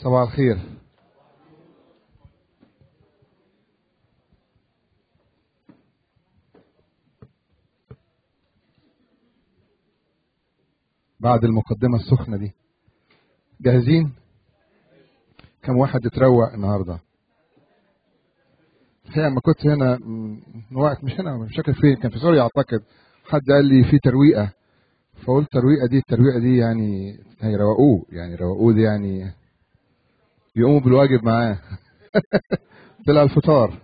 صباح الخير بعد المقدمة السخنة دي جاهزين؟ كم واحد اتروق النهارده؟ الحقيقة لما كنت هنا من وقت مش هنا مش فاكر فين كان في سوريا اعتقد حد قال لي في ترويقة فقلت ترويقة دي الترويقة دي يعني هيروقوه يعني روقوه دي يعني يقوموا بالواجب معاه طلع الفطار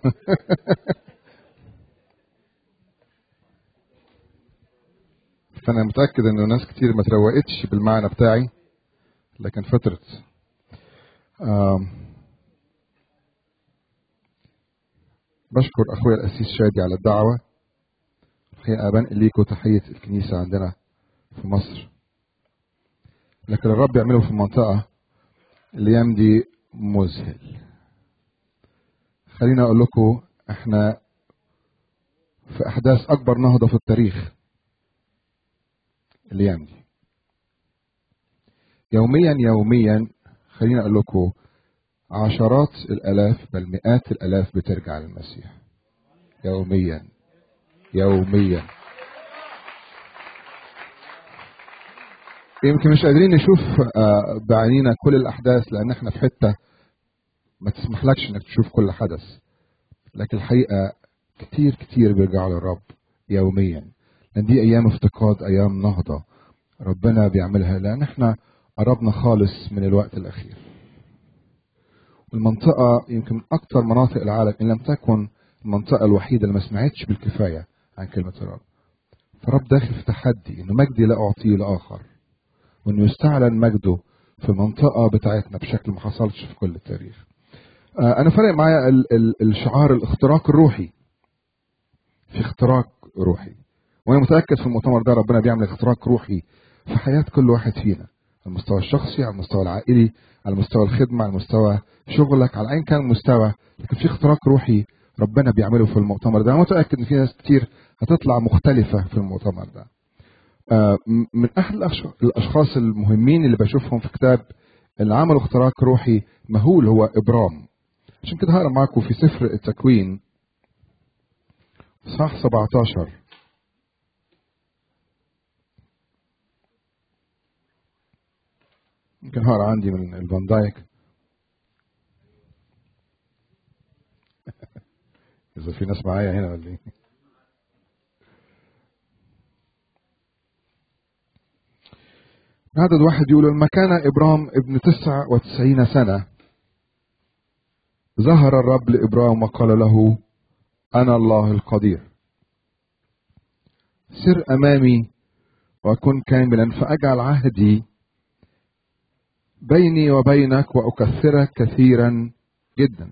فانا متاكد انه ناس كتير ما تروقتش بالمعنى بتاعي لكن فطرت آم، بشكر اخويا الاسيس شادي على الدعوه الحقيقه بنقل ليكم تحيه الكنيسه عندنا في مصر لكن الرب يعمله في المنطقه الايام دي مذهل خليني اقول لكم احنا في احداث اكبر نهضه في التاريخ الايام دي يوميا يوميا خليني اقول لكم عشرات الالاف بل مئات الالاف بترجع للمسيح يوميا يوميا يمكن مش قادرين نشوف آه، بعينينا كل الاحداث لان احنا في حته ما تسمحلكش انك تشوف كل حدث لكن الحقيقه كتير كتير بيرجعوا للرب يوميا لان دي ايام افتقاد ايام نهضه ربنا بيعملها لان احنا قربنا خالص من الوقت الاخير المنطقه يمكن من اكثر مناطق العالم ان لم تكن المنطقه الوحيده اللي ما سمعتش بالكفايه عن كلمه الرب فرب داخل في تحدي انه مجدي لا اعطيه لاخر وانه يستعلن مجده في المنطقه بتاعتنا بشكل ما حصلش في كل التاريخ آه، انا فارق معايا ال- ال- الشعار الاختراق الروحي في اختراق روحي وانا متاكد في المؤتمر ده ربنا بيعمل اختراق روحي في حياه كل واحد فينا على المستوى الشخصي على المستوى العائلي على مستوى الخدمه على مستوى شغلك على ايا كان المستوى لكن في اختراق روحي ربنا بيعمله في المؤتمر ده انا متاكد ان في ناس كتير هتطلع مختلفه في المؤتمر ده آه، م- من احد الأش- الاشخاص المهمين اللي بشوفهم في كتاب اللي عملوا اختراق روحي مهول هو ابرام عشان كده هقرا معاكم في سفر التكوين صح 17 يمكن هقرا عندي من الفان دايك اذا في ناس معايا هنا ولا ايه عدد واحد يقول لما كان إبرام ابن تسع وتسعين سنة ظهر الرب لإبرام وقال له أنا الله القدير سر أمامي وكن كاملا فأجعل عهدي بيني وبينك وأكثرك كثيرا جدا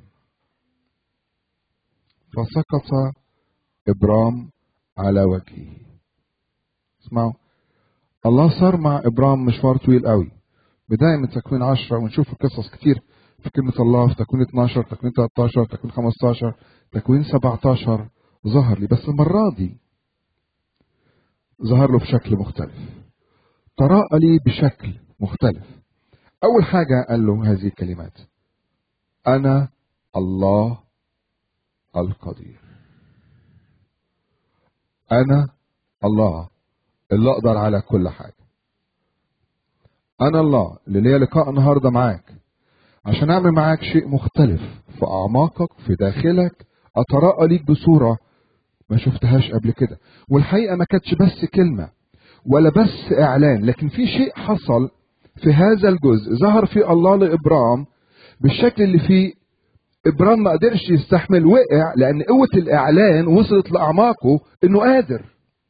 فسقط إبرام على وجهه اسمعوا الله صار مع ابرام مشوار طويل قوي بدايه من تكوين 10 ونشوف قصص كتير في كلمه الله في تكوين 12 تكوين 13 تكوين 15 تكوين 17 ظهر لي بس المره دي ظهر له بشكل مختلف تراءى لي بشكل مختلف اول حاجه قال له هذه الكلمات انا الله القدير انا الله اللي اقدر على كل حاجه انا الله اللي ليا لقاء النهارده معاك عشان اعمل معاك شيء مختلف في اعماقك في داخلك اتراءى ليك بصوره ما شفتهاش قبل كده والحقيقه ما كانتش بس كلمه ولا بس اعلان لكن في شيء حصل في هذا الجزء ظهر فيه الله لابرام بالشكل اللي فيه ابرام ما قدرش يستحمل وقع لان قوه الاعلان وصلت لاعماقه انه قادر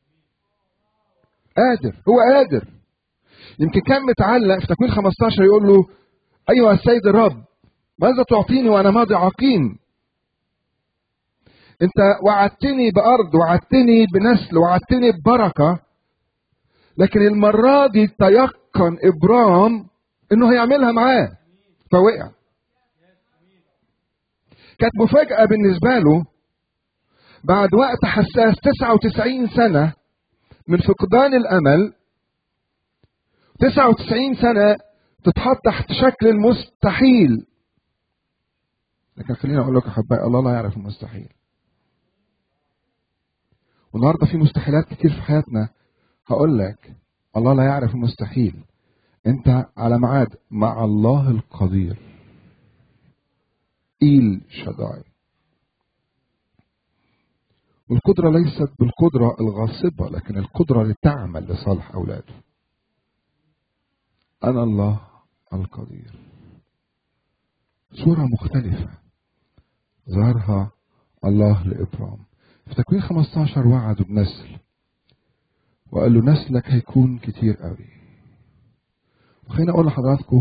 قادر هو قادر يمكن كان متعلق في تكوين 15 يقول له ايها السيد الرب ماذا تعطيني وانا ماضي عقيم انت وعدتني بارض وعدتني بنسل وعدتني ببركه لكن المره دي تيقن ابرام انه هيعملها معاه فوقع كانت مفاجاه بالنسبه له بعد وقت حساس 99 سنه من فقدان الامل 99 سنه تتحط تحت شكل المستحيل لكن خليني اقول لك يا احبائي الله لا يعرف المستحيل والنهارده في مستحيلات كتير في حياتنا هقول لك الله لا يعرف المستحيل انت على ميعاد مع الله القدير إيل شداي والقدرة ليست بالقدرة الغاصبة لكن القدرة لتعمل لصالح أولاده أنا الله القدير صورة مختلفة ظهرها الله لإبرام في تكوين 15 وعده بنسل وقال له نسلك هيكون كتير قوي وخليني اقول لحضراتكم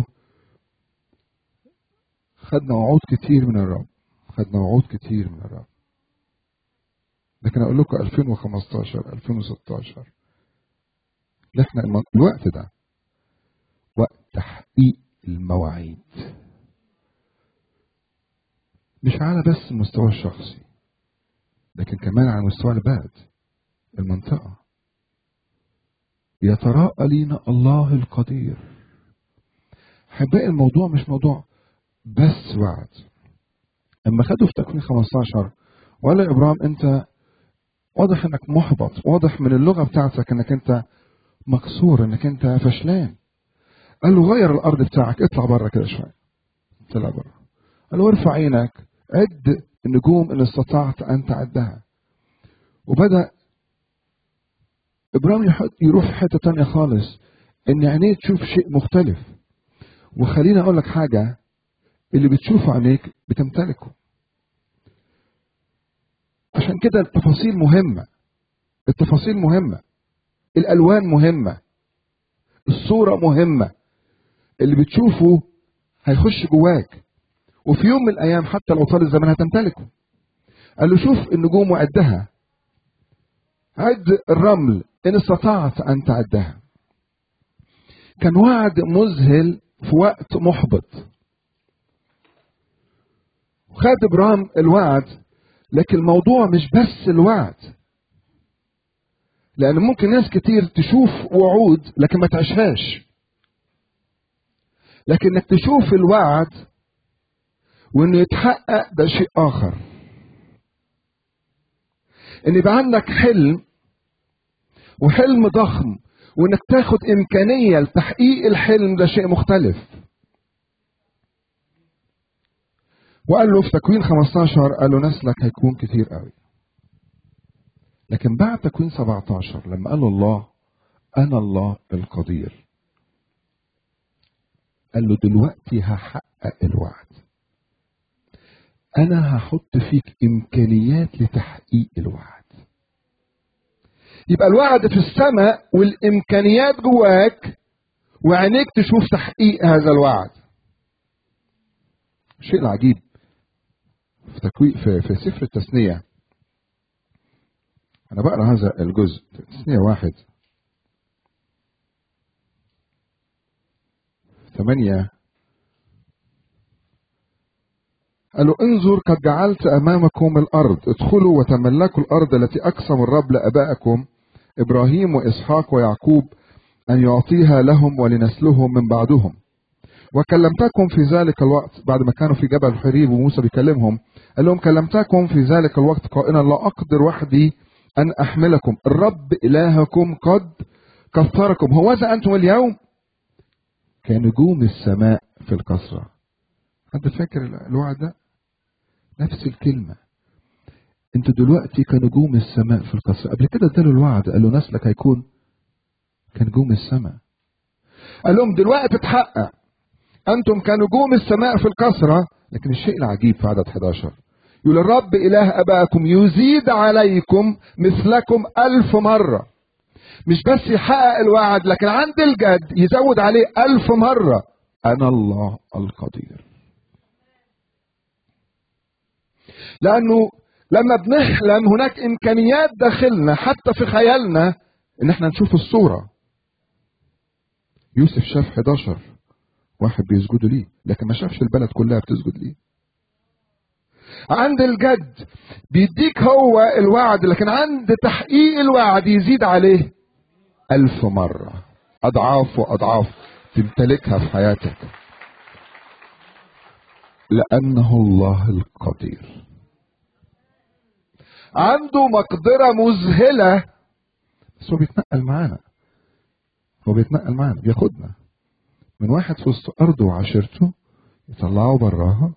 خدنا وعود كتير من الرب خدنا وعود كتير من الرب لكن اقول لكم 2015 2016 احنا الوقت ده وقت تحقيق المواعيد مش على بس المستوى الشخصي لكن كمان على مستوى البلد المنطقة يتراءى لينا الله القدير حباء الموضوع مش موضوع بس وعد اما خدوا في تكوين 15 وقال له ابراهيم انت واضح انك محبط واضح من اللغه بتاعتك انك انت مكسور انك انت فشلان قال له غير الارض بتاعك اطلع بره كده شويه طلع بره قال له ارفع عينك عد النجوم اللي استطعت ان تعدها وبدا ابراهيم يروح في حته تانية خالص ان عينيه تشوف شيء مختلف وخليني اقول لك حاجه اللي بتشوفه عينيك بتمتلكه عشان كده التفاصيل مهمه التفاصيل مهمه الالوان مهمه الصوره مهمه اللي بتشوفه هيخش جواك وفي يوم من الايام حتى لو طال الزمن هتمتلكه قال له شوف النجوم وعدها عد الرمل ان استطعت ان تعدها كان وعد مذهل في وقت محبط خد ابراهيم الوعد لكن الموضوع مش بس الوعد لان ممكن ناس كتير تشوف وعود لكن ما تعيشهاش لكن انك تشوف الوعد وانه يتحقق ده شيء اخر ان يبقى عندك حلم وحلم ضخم وانك تاخد امكانيه لتحقيق الحلم ده شيء مختلف وقال له في تكوين 15 قال له نسلك هيكون كتير قوي لكن بعد تكوين 17 لما قال له الله انا الله القدير قال له دلوقتي هحقق الوعد انا هحط فيك امكانيات لتحقيق الوعد يبقى الوعد في السماء والامكانيات جواك وعينيك تشوف تحقيق هذا الوعد الشيء العجيب في تكوين في, في سفر التثنية أنا بقرأ هذا الجزء تثنية واحد ثمانية قال له انظر قد جعلت أمامكم الأرض ادخلوا وتملكوا الأرض التي أقسم الرب لآبائكم إبراهيم وإسحاق ويعقوب أن يعطيها لهم ولنسلهم من بعدهم وكلمتكم في ذلك الوقت بعد ما كانوا في جبل حريب وموسى بيكلمهم قال لهم كلمتكم في ذلك الوقت قائلا لا أقدر وحدي أن أحملكم الرب إلهكم قد كفركم هوذا أنتم اليوم كنجوم السماء في الكسرة حد فاكر الوعد ده نفس الكلمة انتوا دلوقتي كنجوم السماء في القصر قبل كده اداله الوعد قال له نسلك هيكون كنجوم السماء قال لهم دلوقتي اتحقق انتم كنجوم السماء في الكسرة لكن الشيء العجيب في عدد 11 يقول الرب اله ابائكم يزيد عليكم مثلكم الف مرة مش بس يحقق الوعد لكن عند الجد يزود عليه الف مرة انا الله القدير لانه لما بنحلم هناك امكانيات داخلنا حتى في خيالنا ان احنا نشوف الصورة يوسف شاف 11 واحد بيسجدوا ليه لكن ما شافش البلد كلها بتسجد ليه عند الجد بيديك هو الوعد لكن عند تحقيق الوعد يزيد عليه ألف مرة أضعاف وأضعاف تمتلكها في حياتك لأنه الله القدير عنده مقدرة مذهلة بس هو بيتنقل معانا هو بيتنقل معانا بياخدنا من واحد في وسط أرضه وعشيرته يطلعه براها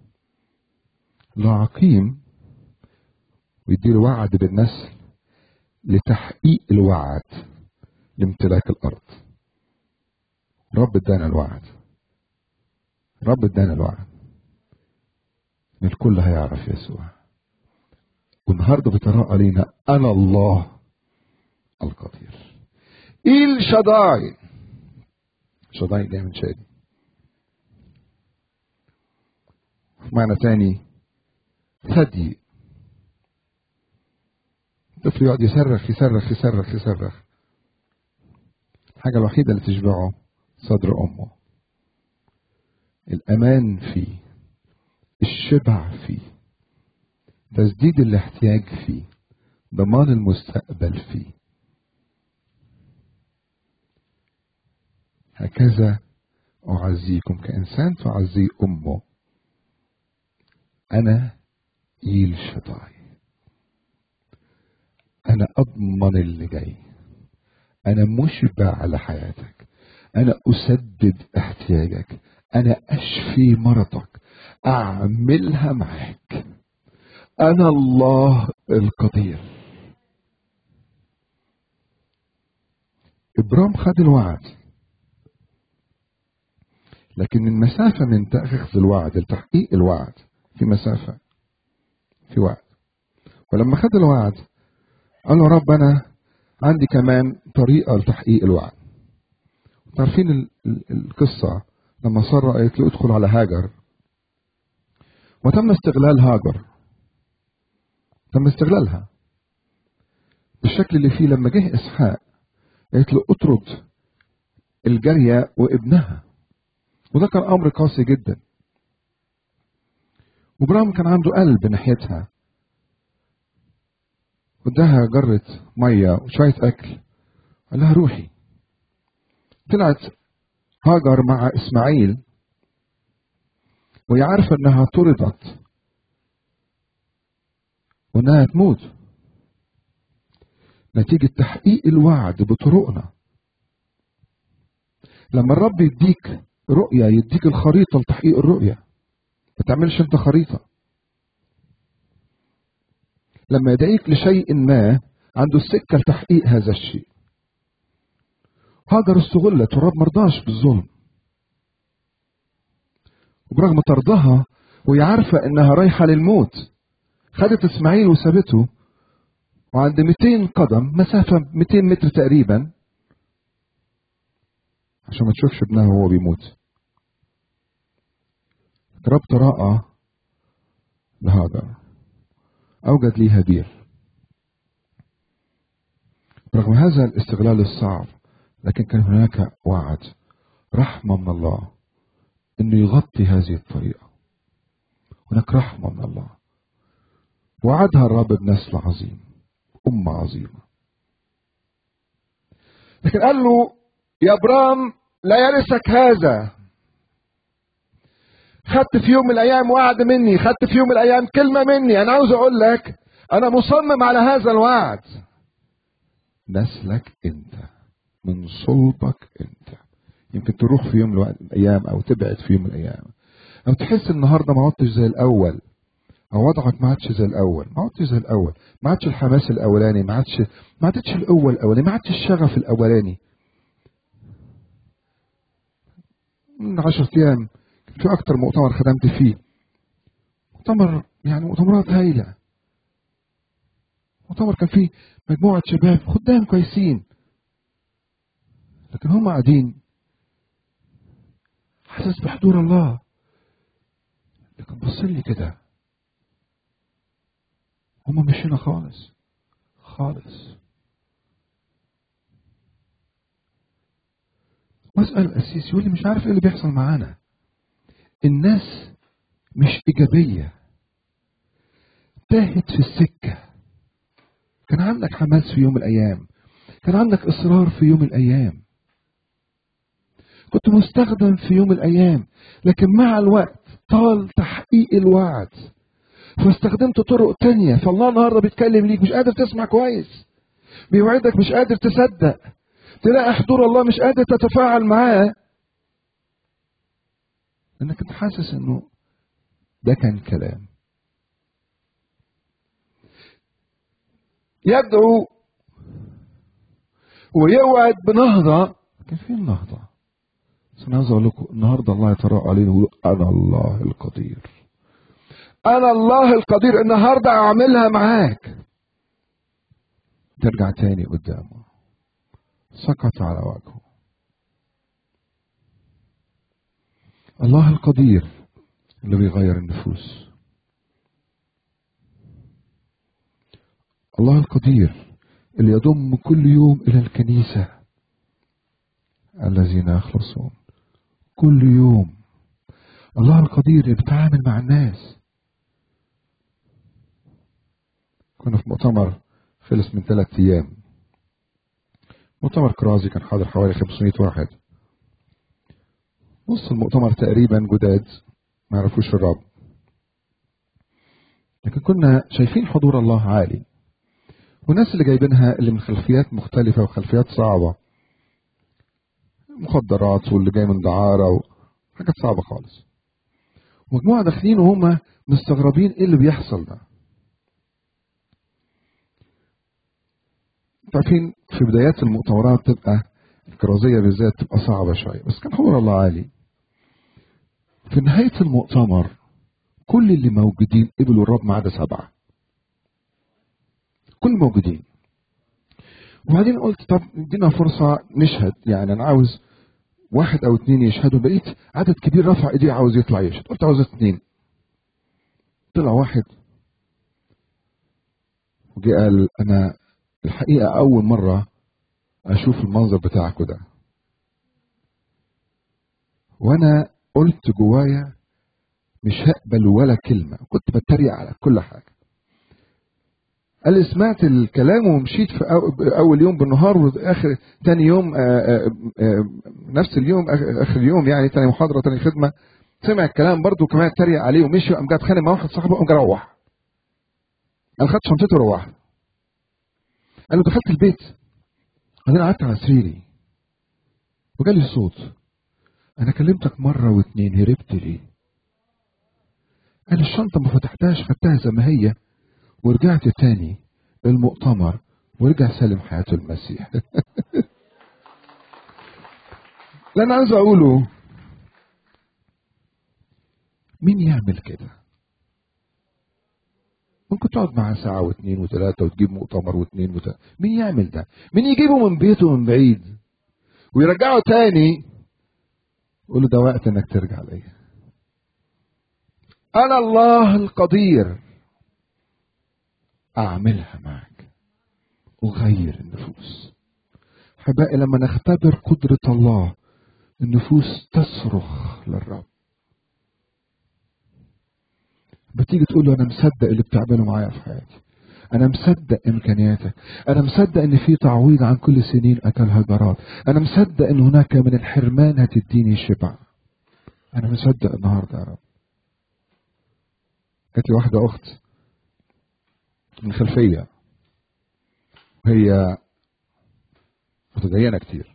لعقيم ويديله وعد بالنسل لتحقيق الوعد لامتلاك الأرض رب ادانا الوعد رب ادانا الوعد ان الكل هيعرف يسوع والنهارده بيتراءى لينا انا الله القدير إيل شداي شداي جاي من شادي معنى تاني ثدي الطفل يقعد يصرخ يصرخ يصرخ يصرخ الحاجة الوحيدة اللي تشبعه صدر أمه الأمان فيه الشبع فيه تسديد الاحتياج فيه ضمان المستقبل فيه هكذا أعزيكم كإنسان تعزي أمه أنا إيل شطاي أنا أضمن اللي جاي أنا مشبع على حياتك أنا أسدد احتياجك أنا أشفي مرضك أعملها معاك أنا الله القدير إبرام خد الوعد لكن المسافة من تأخذ الوعد لتحقيق الوعد في مسافة في وعد ولما خد الوعد قال له رب أنا عندي كمان طريقة لتحقيق الوعد عارفين ال- ال- القصة لما سارة قالت له ادخل على هاجر وتم استغلال هاجر تم استغلالها بالشكل اللي فيه لما جه اسحاق قالت له اطرد الجارية وابنها وده كان امر قاسي جدا وابراهيم كان عنده قلب ناحيتها وداها جرة مية وشوية أكل قال لها روحي طلعت هاجر مع إسماعيل وهي عارفة إنها طردت وإنها تموت نتيجة تحقيق الوعد بطرقنا لما الرب يديك رؤية يديك الخريطة لتحقيق الرؤية ما تعملش انت خريطة لما يدعيك لشيء ما عنده السكة لتحقيق هذا الشيء هاجر استغلت والرب مرضاش بالظلم وبرغم طردها وهي عارفة انها رايحة للموت خدت اسماعيل وسابته وعند 200 قدم مسافة 200 متر تقريبا عشان ما تشوفش ابنها وهو بيموت رب تراءى لهاجر أوجد لي هابيل رغم هذا الاستغلال الصعب لكن كان هناك وعد رحمة من الله انه يغطي هذه الطريقة هناك رحمة من الله وعدها الرب بنسل عظيم أمة عظيمة لكن قال له يا ابرام لا يرثك هذا خدت في يوم من الايام وعد مني خدت في يوم من الايام كلمه مني انا عاوز اقول لك انا مصمم على هذا الوعد نسلك انت من صلبك انت يمكن تروح في يوم من الايام او تبعد في يوم من الايام او تحس النهارده ما عدتش زي الاول او وضعك ما عادش زي الاول ما عدتش زي الاول ما عادش الحماس الاولاني ما عادش ما عادتش القوه الاولاني ما عادش الشغف الاولاني من عشرة ايام في اكتر مؤتمر خدمت فيه مؤتمر يعني مؤتمرات هايله مؤتمر كان فيه مجموعه شباب خدام كويسين لكن هم قاعدين حاسس بحضور الله لكن بص لي كده هم مش هنا خالص خالص واسال القسيس يقول لي مش عارف ايه اللي بيحصل معانا الناس مش إيجابية تاهت في السكة كان عندك حماس في يوم من الأيام كان عندك إصرار في يوم من الأيام كنت مستخدم في يوم الأيام لكن مع الوقت طال تحقيق الوعد فاستخدمت طرق تانية فالله النهاردة بيتكلم ليك مش قادر تسمع كويس بيوعدك مش قادر تصدق تلاقي حضور الله مش قادر تتفاعل معاه انك انت حاسس انه ده كان كلام يدعو ويوعد بنهضة كان فين النهضة؟ بس انا عايز اقول لكم النهارده الله يتراءى علينا ويقول انا الله القدير انا الله القدير النهارده اعملها معاك ترجع تاني قدامه سقط على وجهه الله القدير اللي بيغير النفوس الله القدير اللي يضم كل يوم الى الكنيسه الذين يخلصون كل يوم الله القدير اللي بيتعامل مع الناس كنا في مؤتمر خلص من ثلاث ايام مؤتمر كرازي كان حاضر حوالي 500 واحد نص المؤتمر تقريبا جداد ما يعرفوش الرب لكن كنا شايفين حضور الله عالي والناس اللي جايبينها اللي من خلفيات مختلفة وخلفيات صعبة مخدرات واللي جاي من دعارة وحاجات صعبة خالص مجموعة داخلين وهم مستغربين ايه اللي بيحصل ده عارفين في بدايات المؤتمرات تبقى الكرازية بالذات تبقى صعبة شوية بس كان حضور الله عالي في نهاية المؤتمر كل اللي موجودين قبلوا الرب ما عدا سبعة كل موجودين وبعدين قلت طب ادينا فرصة نشهد يعني أنا عاوز واحد أو اتنين يشهدوا بقيت عدد كبير رفع إيديه عاوز يطلع يشهد قلت عاوز اتنين طلع واحد وجي قال أنا الحقيقة أول مرة أشوف المنظر بتاعكوا ده وأنا قلت جوايا مش هقبل ولا كلمة كنت بتريق على كل حاجة قال لي سمعت الكلام ومشيت في أول يوم بالنهار وآخر تاني يوم آآ آآ نفس اليوم آخر اليوم يعني تاني محاضرة تاني خدمة سمع الكلام برضه كمان اتريق عليه ومشي وقام جاي اتخانق مع واحد صاحبه وقام جاي روح قال خدت شنطته وروحت قال له دخلت البيت بعدين قعدت على سريري وجالي صوت انا كلمتك مرة واتنين هربت ليه قال الشنطة ما فتحتهاش خدتها زي ما هي ورجعت تاني المؤتمر ورجع سالم حياته المسيح اللي انا عايز اقوله مين يعمل كده ممكن تقعد معاه ساعة واثنين وثلاثة وتجيب مؤتمر واثنين وثلاثة مين يعمل ده مين يجيبه من بيته من بعيد ويرجعه تاني يقول له ده وقت انك ترجع ليا انا الله القدير اعملها معك اغير النفوس احبائي لما نختبر قدرة الله النفوس تصرخ للرب بتيجي تقول له انا مصدق اللي بتعمله معايا في حياتي انا مصدق امكانياتك انا مصدق ان في تعويض عن كل سنين اكلها الجراد انا مصدق ان هناك من الحرمان هتديني شبع انا مصدق النهارده يا رب جات لي واحده اخت من خلفيه وهي متدينه كتير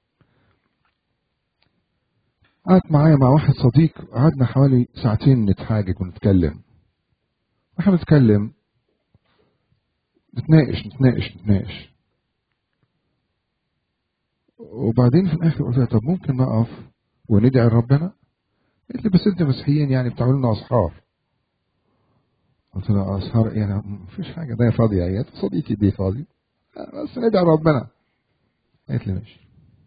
قعدت معايا مع واحد صديق قعدنا حوالي ساعتين نتحاجج ونتكلم واحنا بنتكلم نتناقش نتناقش نتناقش وبعدين في الاخر قلت لها طب ممكن نقف وندعي ربنا قالت لي بس انت مسيحيين يعني بتعملوا لنا اسحار قلت لها اسحار ايه انا مفيش حاجه ده فاضيه اهي صديقي دي فاضي بس ندعي ربنا قالت لي ماشي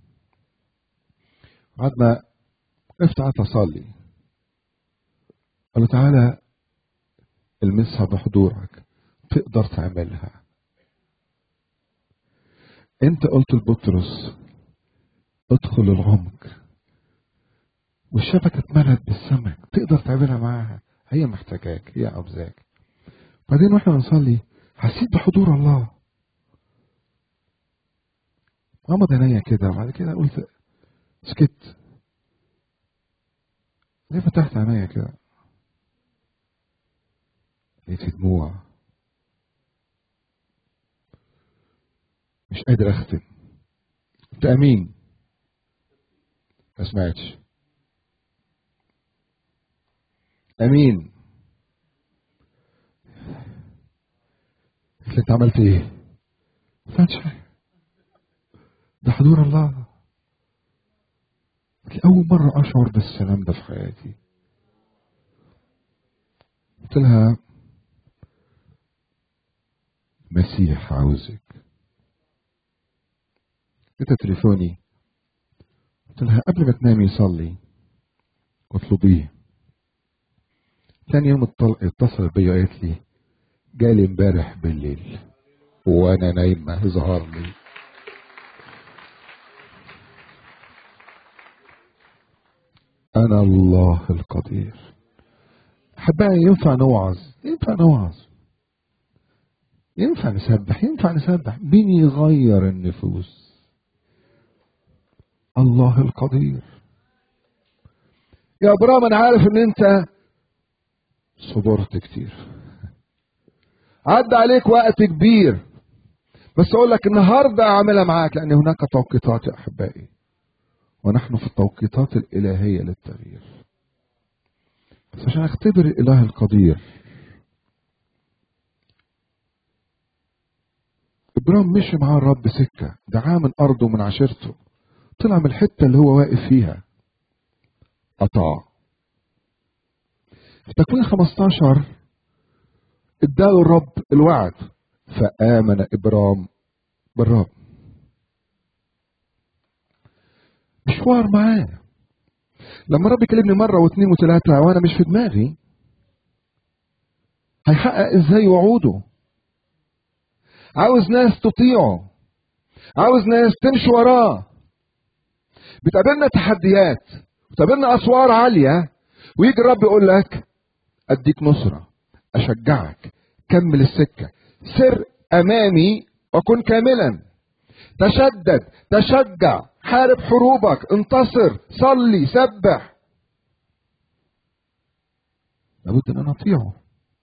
قعدنا وقفت قعدت اصلي قال له تعالى المسها بحضورك تقدر تعملها انت قلت لبطرس ادخل العمق والشبكة اتملت بالسمك تقدر تعملها معاها هي محتاجاك هي عاوزاك بعدين واحنا بنصلي حسيت بحضور الله غمض عينيا كده وبعد كده قلت سكت ليه فتحت عينيا كده لقيت دموع مش قادر اختم قلت امين ما سمعتش امين قلت انت عملت ايه ما فهمتش حاجه ده حضور الله قلت اول مره اشعر بالسلام ده في حياتي قلت لها مسيح عاوزك اديتها تليفوني قلت لها قبل ما تنامي صلي واطلبيه تاني يوم اتصل اتصل بيا وقالت لي جالي امبارح بالليل وانا نايمه ظهر لي انا الله القدير احبائي ينفع نوعظ ينفع نوعظ ينفع نسبح ينفع نسبح مين يغير النفوس الله القدير يا ابراهيم انا عارف ان انت صبرت كتير عدى عليك وقت كبير بس اقول لك النهارده اعملها معاك لان هناك توقيتات يا احبائي ونحن في التوقيتات الالهيه للتغيير بس عشان اختبر الاله القدير ابراهيم مشي معاه الرب سكه دعاه من ارضه ومن عشيرته طلع من الحته اللي هو واقف فيها قطع في تكوين 15 اداله الرب الوعد فآمن إبرام بالرب مشوار معاه لما الرب يكلمني مرة واثنين وثلاثة وأنا مش في دماغي هيحقق ازاي وعوده عاوز ناس تطيعه عاوز ناس تمشي وراه بتقابلنا تحديات بتقابلنا اسوار عاليه ويجي الرب يقول لك اديك نصره اشجعك كمل السكه سر امامي وكن كاملا تشدد تشجع حارب حروبك انتصر صلي سبح لابد ان انا اطيعه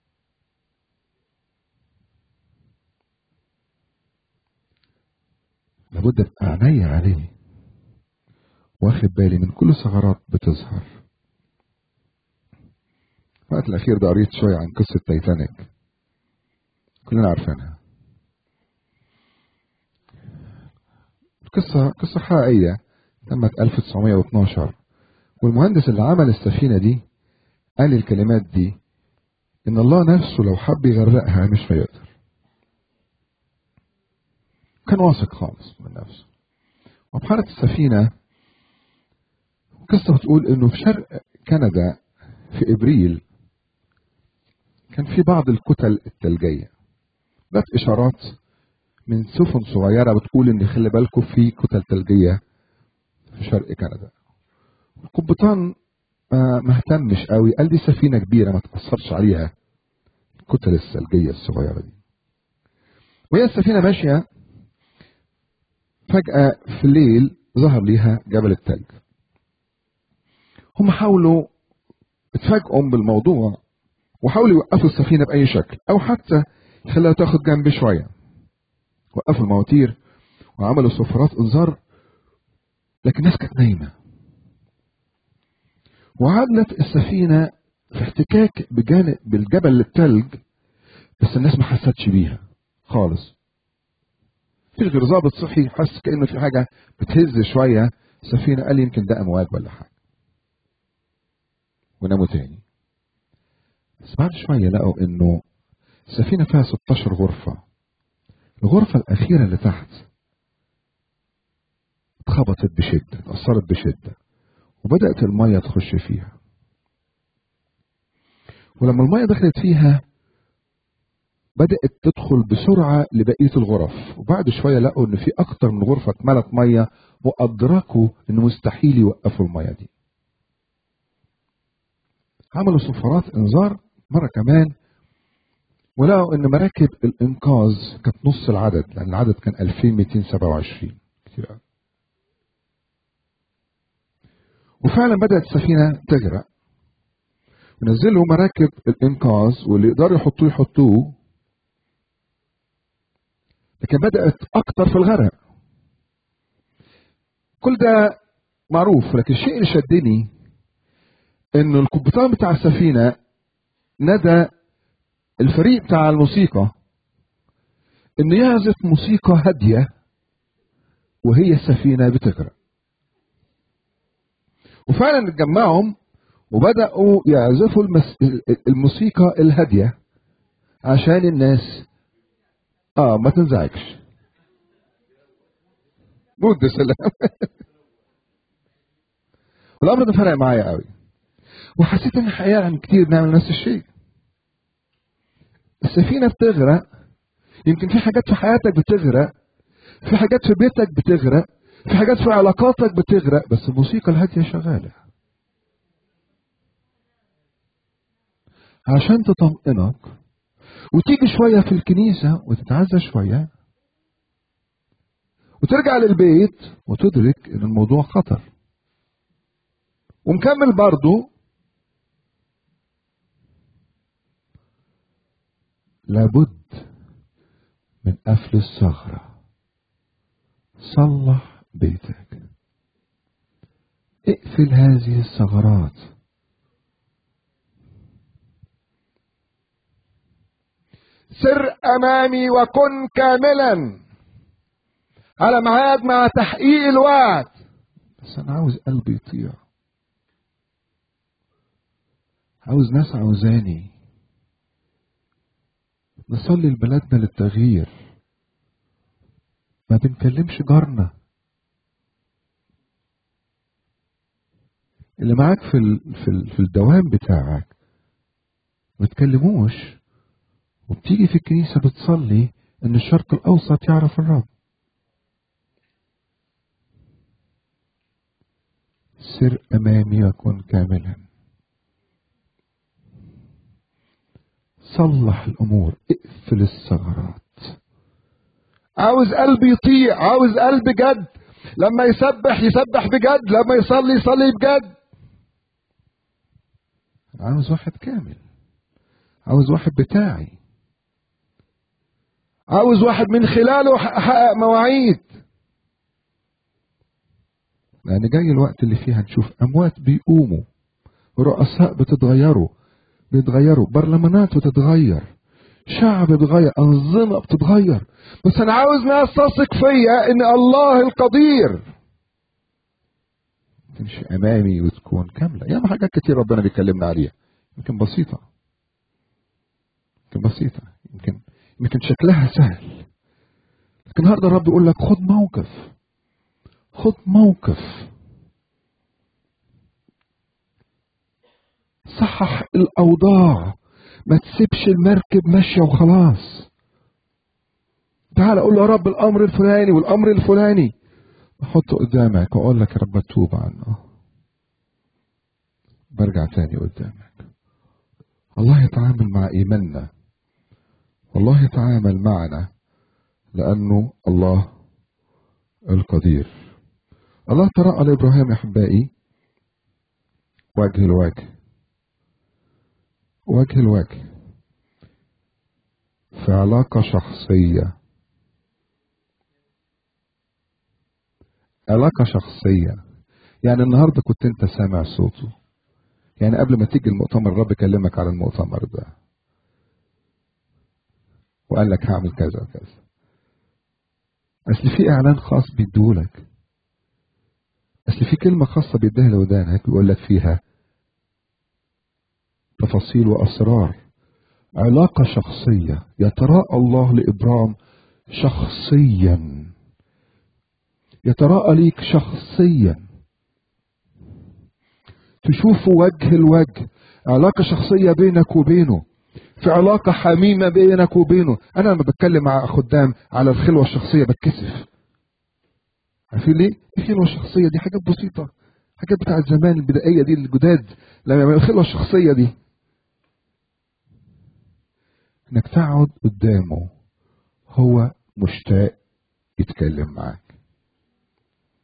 لابد ابقى عينيا عليه واخد بالي من كل ثغرات بتظهر الوقت الاخير ده قريت شويه عن قصه تايتانيك كلنا عارفينها قصة قصة حقيقية تمت 1912 والمهندس اللي عمل السفينة دي قال الكلمات دي إن الله نفسه لو حب يغرقها مش هيقدر كان واثق خالص من نفسه وبحارة السفينة قصة بتقول إنه في شرق كندا في إبريل كان في بعض الكتل الثلجية جت إشارات من سفن صغيرة بتقول إن خلي بالكم في كتل ثلجية في شرق كندا القبطان ما اهتمش قوي قال دي سفينة كبيرة ما تأثرش عليها الكتل الثلجية الصغيرة دي وهي السفينة ماشية فجأة في الليل ظهر ليها جبل التلج هم حاولوا اتفاجئوا بالموضوع وحاولوا يوقفوا السفينة بأي شكل أو حتى يخليها تاخد جنب شوية وقفوا المواتير وعملوا صفارات انذار لكن الناس كانت نايمة وعدلت السفينة في احتكاك بجانب بالجبل التلج بس الناس ما حستش بيها خالص مفيش غير ظابط صحي حس كأنه في حاجة بتهز شوية السفينة قال يمكن ده أمواج ولا حاجة وناموا تاني بس بعد شوية لقوا إنه السفينة فيها 16 غرفة الغرفة الأخيرة اللي تحت اتخبطت بشدة اتأثرت بشدة وبدأت المية تخش فيها ولما المية دخلت فيها بدأت تدخل بسرعة لبقية الغرف وبعد شوية لقوا إن في أكتر من غرفة اتملت مية وأدركوا إن مستحيل يوقفوا المية دي عملوا صفارات إنذار مرة كمان ولقوا ان مراكب الانقاذ كانت نص العدد لان العدد كان 2227 كتير قوي وفعلا بدات السفينه تغرق نزلوا مراكب الانقاذ واللي يقدروا يحطوه يحطوه لكن بدأت أكتر في الغرق كل ده معروف لكن الشيء اللي شدني إنه القبطان بتاع السفينة ندى الفريق بتاع الموسيقى إنه يعزف موسيقى هادية وهي السفينة بتغرق وفعلا اتجمعهم وبدأوا يعزفوا المس... الموسيقى الهادية عشان الناس اه ما تنزعجش بود سلام الامر ده فرق معايا قوي وحسيت ان احيانا كتير بنعمل نفس الشيء السفينه بتغرق يمكن في حاجات في حياتك بتغرق في حاجات في بيتك بتغرق في حاجات في علاقاتك بتغرق بس الموسيقى الهاديه شغاله عشان تطمئنك وتيجي شوية في الكنيسة وتتعزى شوية وترجع للبيت وتدرك ان الموضوع خطر ومكمل برضو لابد من قفل الثغرة صلح بيتك اقفل هذه الثغرات سر امامي وكن كاملا على ميعاد مع تحقيق الوعد بس انا عاوز قلبي يطيع عاوز ناس عاوزاني نصلي لبلدنا للتغيير ما بنكلمش جارنا اللي معاك في ال... في, ال... في الدوام بتاعك ما تكلموش وبتيجي في الكنيسة بتصلي ان الشرق الاوسط يعرف الرب سر امامي وكن كاملا صلح الامور اقفل الثغرات عاوز قلب يطيع عاوز قلب جد لما يسبح يسبح بجد لما يصلي يصلي بجد عاوز واحد كامل عاوز واحد بتاعي عاوز واحد من خلاله احقق مواعيد لان جاي الوقت اللي فيه هنشوف اموات بيقوموا رؤساء بتتغيروا بيتغيروا برلمانات بتتغير شعب بيتغير انظمه بتتغير بس انا عاوز ناس تثق فيا ان الله القدير تمشي امامي وتكون كامله ياما حاجات كتير ربنا بيكلمنا عليها يمكن بسيطه يمكن بسيطه يمكن يمكن شكلها سهل لكن النهارده الرب يقول لك خد موقف خد موقف صحح الاوضاع ما تسيبش المركب ماشيه وخلاص تعال اقول له يا رب الامر الفلاني والامر الفلاني احطه قدامك واقول لك يا رب اتوب عنه برجع تاني قدامك الله يتعامل مع ايماننا والله يتعامل معنا لانه الله القدير الله ترى لابراهيم يا احبائي وجه لوجه وجه لوجه في علاقة شخصية علاقة شخصية يعني النهاردة كنت انت سامع صوته يعني قبل ما تيجي المؤتمر الرب كلمك على المؤتمر ده وقال لك هعمل كذا وكذا اصل في اعلان خاص بيدولك اصل في كلمة خاصة بيديها لودانك بيقول لك فيها تفاصيل واسرار علاقة شخصية يتراءى الله لابرام شخصيا يتراءى ليك شخصيا تشوفه وجه الوجه علاقة شخصية بينك وبينه في علاقة حميمة بينك وبينه أنا لما بتكلم مع خدام على الخلوة الشخصية بتكسف عارفين ليه؟ الخلوة الشخصية دي حاجات بسيطة حاجات بتاعت زمان البدائية دي الجداد لما يعملوا الخلوة الشخصية دي انك تقعد قدامه هو مشتاق يتكلم معاك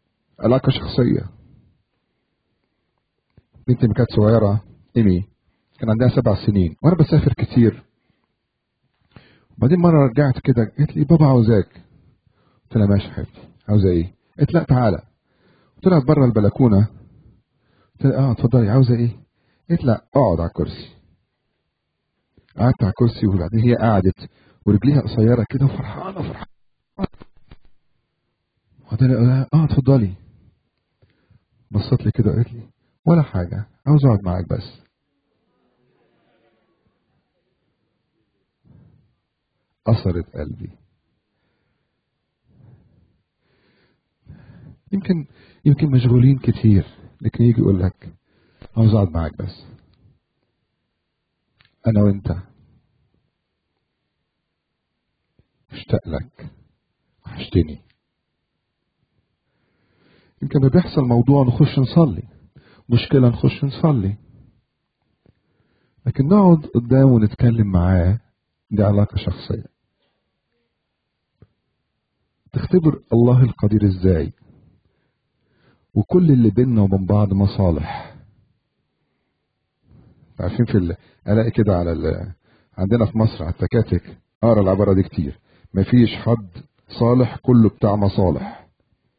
علاقة شخصية بنتي ما كانت صغيرة إيمي كان عندها سبع سنين وانا بسافر كتير وبعدين مره رجعت كده قالت لي بابا عاوزاك قلت لها ماشي حبيبتي عاوزه ايه قالت لا تعالى طلعت بره البلكونه قلت لها اه اتفضلي عاوزه ايه قالت لا اقعد على الكرسي قعدت على الكرسي وبعدين هي قعدت ورجليها قصيره كده وفرحانه فرحانه وبعدين قال لها اه اتفضلي بصت لي كده وقالت لي ولا حاجه عاوز اقعد معاك بس أثرت قلبي يمكن يمكن مشغولين كتير لكن يجي يقول لك عاوز اقعد معاك بس انا وانت مشتاق لك وحشتني يمكن ما بيحصل موضوع نخش نصلي مشكلة نخش نصلي لكن نقعد قدامه ونتكلم معاه دي علاقة شخصية تختبر الله القدير ازاي وكل اللي بيننا وبين بعض مصالح عارفين في ال... الاقي كده على ال... عندنا في مصر على التكاتك اقرا العباره دي كتير مفيش حد صالح كله بتاع مصالح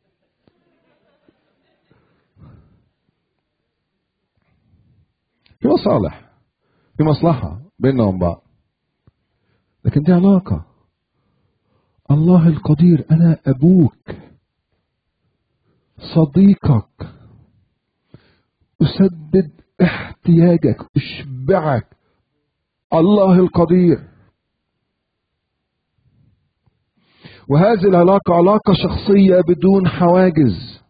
في مصالح في مصلحة بيننا وبين بعض لكن دي علاقة الله القدير أنا أبوك صديقك أسدد احتياجك أشبعك الله القدير وهذه العلاقة علاقة شخصية بدون حواجز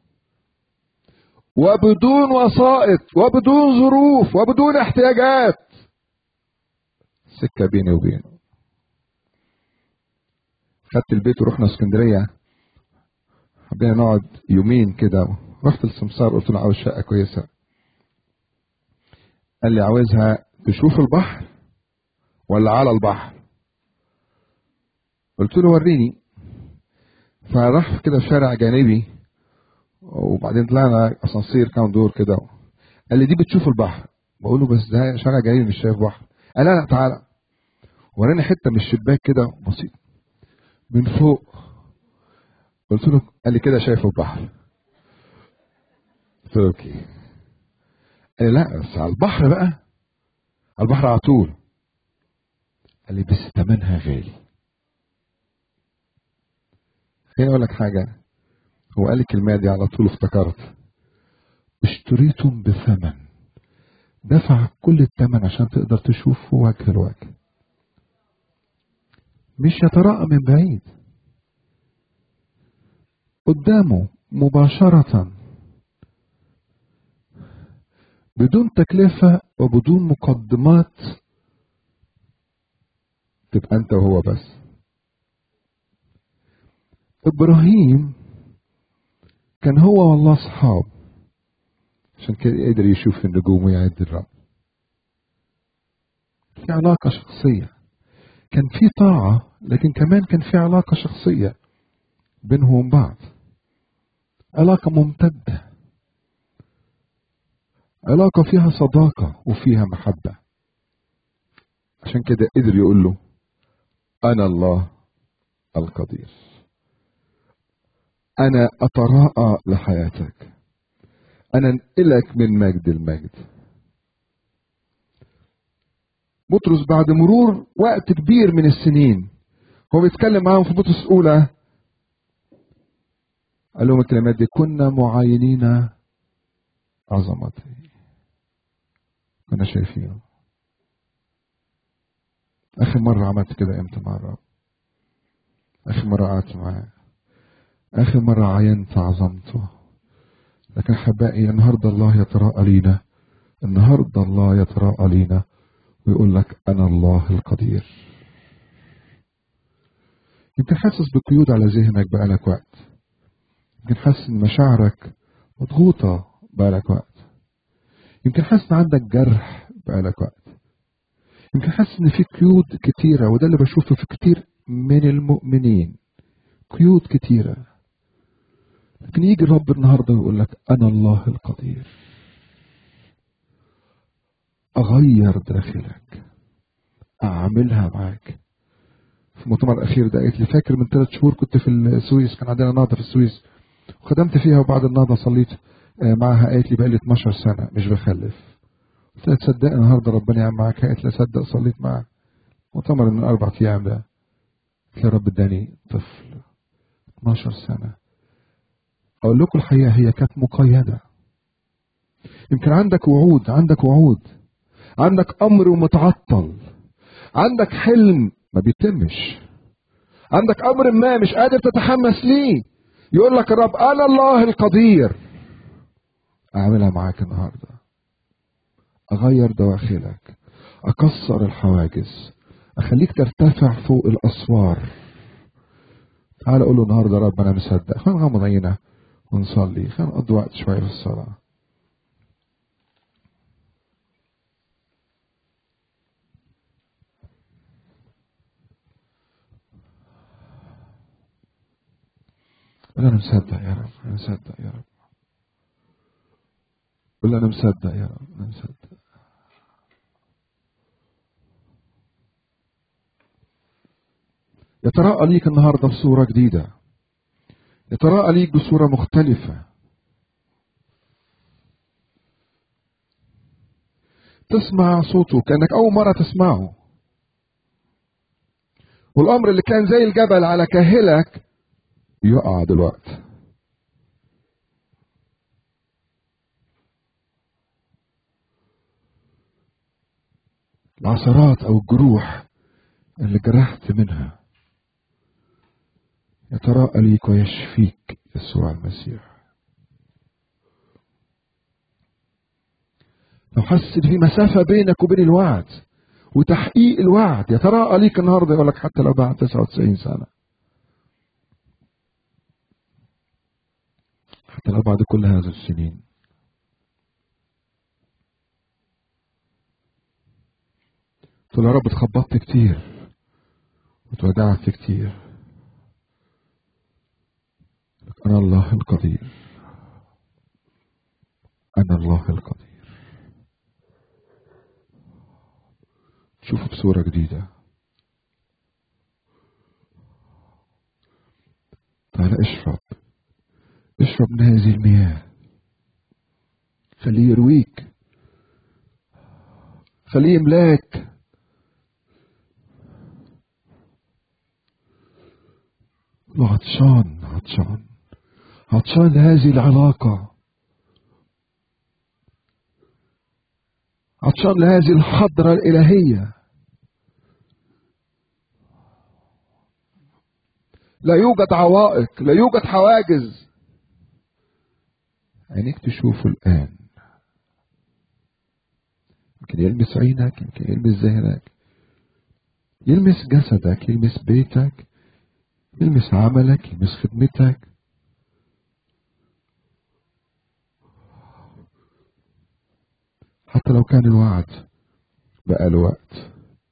وبدون وسائط وبدون ظروف وبدون احتياجات سكة بيني وبينه خدت البيت ورحنا اسكندرية حبينا نقعد يومين كده رحت السمسار قلت له عاوز شقة كويسة قال لي عاوزها تشوف البحر ولا على البحر قلت له وريني فراح كده في شارع جانبي وبعدين طلعنا اسانسير كام دور كده قال لي دي بتشوف البحر بقول له بس ده شارع جانبي مش شايف بحر قال لا لا تعالى وراني حته من الشباك كده بسيط من فوق قلت له قال لي كده شايف البحر قلت له اوكي قال لي لا بس على البحر بقى على البحر على طول قال لي بس ثمنها غالي خليني اقول لك حاجه هو قال لي الكلمه دي على طول افتكرت اشتريتم بثمن دفع كل الثمن عشان تقدر تشوف وجه الوجه مش يتراءى من بعيد قدامه مباشرة بدون تكلفة وبدون مقدمات تبقى انت وهو بس ابراهيم كان هو والله اصحاب عشان كده قدر يشوف النجوم ويعد الرب في علاقة شخصية كان في طاعة لكن كمان كان في علاقة شخصية بينهم وبين بعض علاقة ممتدة علاقة فيها صداقة وفيها محبة عشان كده قدر يقول له أنا الله القدير أنا أتراءى لحياتك أنا أنقلك من مجد المجد بطرس بعد مرور وقت كبير من السنين هو بيتكلم معاهم في بطرس الأولى قال لهم الكلمات دي كنا معاينين عظمته كنا شايفينه آخر مرة عملت كده إمتى مع الرب آخر مرة قعدت معاه آخر مرة عينت عظمته لكن أحبائي النهاردة الله يتراءى لينا النهاردة الله يتراءى لينا ويقول لك أنا الله القدير يمكن حاسس بقيود على ذهنك بقالك وقت يمكن حاسس ان مشاعرك مضغوطة بقالك وقت يمكن حاسس ان عندك جرح بقالك وقت يمكن حاسس ان في قيود كتيرة وده اللي بشوفه في كتير من المؤمنين قيود كتيرة لكن يجي الرب النهارده ويقول لك انا الله القدير اغير داخلك اعملها معاك في المؤتمر الاخير ده قالت لي فاكر من ثلاث شهور كنت في السويس كان عندنا نهضه في السويس وخدمت فيها وبعد النهضه صليت معاها قالت لي بقى لي 12 سنه مش بخلف قلت لها تصدق النهارده ربنا يعمل معاك قالت لي صدق صليت معاه مؤتمر من اربع ايام ده قلت لها رب اداني طفل 12 سنه اقول لكم الحقيقه هي كانت مقيده يمكن عندك وعود عندك وعود عندك امر ومتعطل عندك حلم ما بيتمش عندك امر ما مش قادر تتحمس ليه يقول لك الرب انا الله القدير اعملها معاك النهارده اغير دواخلك اكسر الحواجز اخليك ترتفع فوق الاسوار تعال اقول له النهارده رب انا مصدق خلينا نغمض عينا ونصلي خلينا نقضي وقت شويه في الصلاه قول انا مصدق يا رب انا مصدق يا رب قول انا مصدق يا رب انا مصدق يتراءى ليك النهارده بصوره جديده يتراءى ليك بصوره مختلفه تسمع صوته كانك اول مره تسمعه والامر اللي كان زي الجبل على كاهلك يقع دلوقتي العثرات او الجروح اللي جرحت منها يتراءى ليك ويشفيك يسوع المسيح لو حاسس ان في مسافة بينك وبين الوعد وتحقيق الوعد يتراءى ليك النهارده يقول لك حتى لو بعد 99 سنة حتى لو بعد كل هذه السنين تقول يا رب اتخبطت كتير واتوجعت كتير أنا الله القدير أنا الله القدير تشوفه بصورة جديدة تعال اشرب اشرب من هذه المياه خليه يرويك خليه يملاك عطشان عطشان عطشان لهذه العلاقة عطشان لهذه الحضرة الإلهية لا يوجد عوائق لا يوجد حواجز عينيك تشوفه الآن يمكن يلمس عينك يمكن يلمس ذهنك يلمس جسدك يلمس بيتك يلمس عملك يلمس خدمتك حتى لو كان الوعد بقى له وقت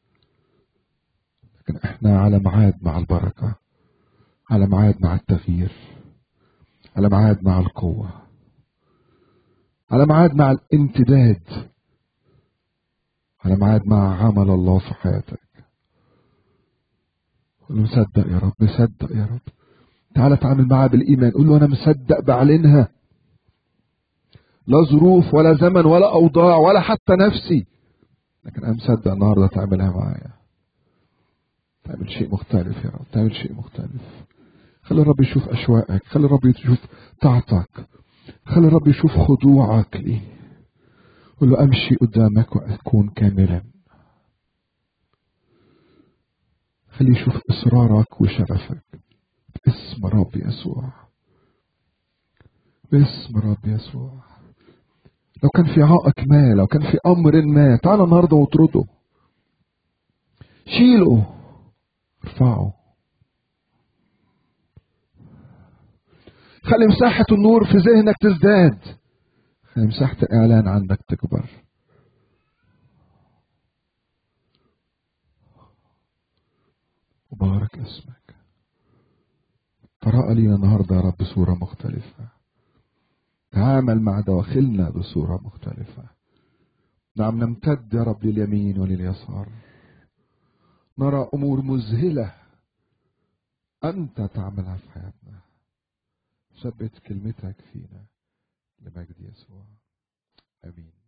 لكن احنا على ميعاد مع البركة على ميعاد مع التغيير على ميعاد مع القوة على ميعاد مع الامتداد على ميعاد مع عمل الله في حياتك قول له مصدق يا رب مصدق يا رب تعالى اتعامل معاه بالايمان قول له انا مصدق بعلنها لا ظروف ولا زمن ولا اوضاع ولا حتى نفسي لكن انا مصدق النهارده تعملها معايا تعمل شيء مختلف يا رب تعمل شيء مختلف خلي الرب يشوف اشواقك خلي الرب يشوف طاعتك خلي الرب يشوف خضوعك ليه قول له امشي قدامك واكون كاملا خليه يشوف اصرارك وشغفك باسم رب يسوع باسم رب يسوع لو كان في عائق ما لو كان في امر ما تعال النهارده واطرده شيله ارفعه خلي مساحة النور في ذهنك تزداد خلي مساحة الإعلان عندك تكبر وبارك اسمك تراءى لينا النهاردة يا رب بصورة مختلفة تعامل مع دواخلنا بصورة مختلفة نعم نمتد يا رب لليمين ولليسار نرى امور مذهله انت تعملها في حياتنا ثبت كلمتك فينا لمجد يسوع امين